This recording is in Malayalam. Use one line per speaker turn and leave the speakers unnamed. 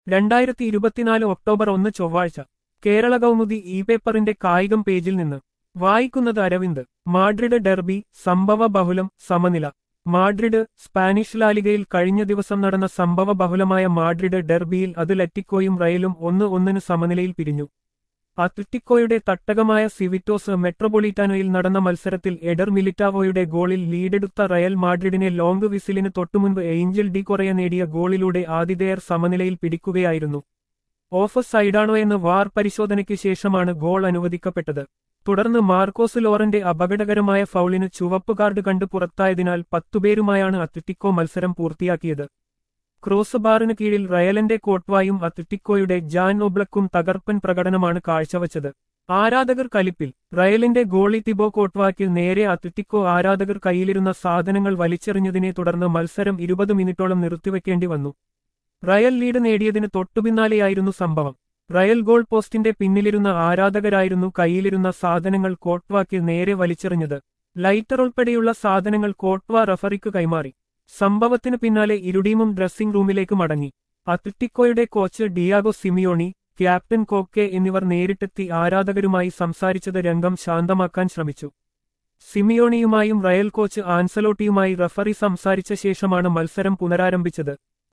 രണ്ടായിരത്തി ഇരുപത്തിനാല് ഒക്ടോബർ ഒന്ന് ചൊവ്വാഴ്ച കേരള കൗമുദി ഇ പേപ്പറിന്റെ കായികം പേജിൽ നിന്ന് വായിക്കുന്നത് അരവിന്ദ് മാഡ്രിഡ് ഡെർബി സംഭവ ബഹുലം സമനില മാഡ്രിഡ് സ്പാനിഷ് ലാലിഗയിൽ കഴിഞ്ഞ ദിവസം നടന്ന സംഭവ ബഹുലമായ മാഡ്രിഡ് ഡെർബിയിൽ അതിലറ്റിക്കോയും റയലും ഒന്ന് ഒന്നിന് സമനിലയിൽ പിരിഞ്ഞു അത്ലറ്റിക്കോയുടെ തട്ടകമായ സിവിറ്റോസ് മെട്രോപൊളിറ്റാനോയിൽ നടന്ന മത്സരത്തിൽ എഡർ മിലിറ്റാവോയുടെ ഗോളിൽ ലീഡെടുത്ത റയൽ മാഡ്രിഡിനെ ലോങ് വിസിലിന് തൊട്ടുമുൻപ് ഏഞ്ചൽ ഡി കൊറയ നേടിയ ഗോളിലൂടെ ആതിഥേയർ സമനിലയിൽ പിടിക്കുകയായിരുന്നു ഓഫ് സൈഡാണോ എന്ന് വാർ പരിശോധനയ്ക്ക് ശേഷമാണ് ഗോൾ അനുവദിക്കപ്പെട്ടത് തുടർന്ന് മാർക്കോസ് ലോറന്റെ അപകടകരമായ ഫൗളിന് ചുവപ്പ് കാർഡ് കണ്ട് പുറത്തായതിനാൽ പത്തുപേരുമായാണ് അത്ലറ്റിക്കോ മത്സരം പൂർത്തിയാക്കിയത് ക്രോസ് ബാറിന് കീഴിൽ റയലന്റെ കോട്ട്വായും അത്ലറ്റിക്കോയുടെ ജാൻ ഒബ്ലക്കും തകർപ്പൻ പ്രകടനമാണ് കാഴ്ചവച്ചത് ആരാധകർ കലിപ്പിൽ റയലിന്റെ ഗോളി തിബോ കോട്ട്വാക്കിൽ നേരെ അത്ലറ്റിക്കോ ആരാധകർ കയ്യിലിരുന്ന സാധനങ്ങൾ വലിച്ചെറിഞ്ഞതിനെ തുടർന്ന് മത്സരം ഇരുപത് മിനിറ്റോളം നിർത്തിവെക്കേണ്ടി വന്നു റയൽ ലീഡ് നേടിയതിന് തൊട്ടുപിന്നാലെയായിരുന്നു സംഭവം റയൽ ഗോൾ പോസ്റ്റിന്റെ പിന്നിലിരുന്ന ആരാധകരായിരുന്നു കയ്യിലിരുന്ന സാധനങ്ങൾ കോട്ട്വാക്കിൽ നേരെ വലിച്ചെറിഞ്ഞത് ലൈറ്റർ ഉൾപ്പെടെയുള്ള സാധനങ്ങൾ കോട്ട്വ റഫറിക്ക് കൈമാറി സംഭവത്തിന് പിന്നാലെ ഇരുടീമും ഡ്രസ്സിംഗ് റൂമിലേക്ക് മടങ്ങി അത്ലറ്റിക്കോയുടെ coach Diego Simeone captain Koke എന്നിവർ നേരിട്ടെത്തി ആരാധകരുമായി സംസാരിച്ചത് രംഗം ശാന്തമാക്കാൻ ശ്രമിച്ചു സിമിയോണിയുമായും റയൽ കോച്ച് ആൻസലോട്ടിയുമായി റഫറി സംസാരിച്ച ശേഷമാണ് മത്സരം പുനരാരംഭിച്ചത്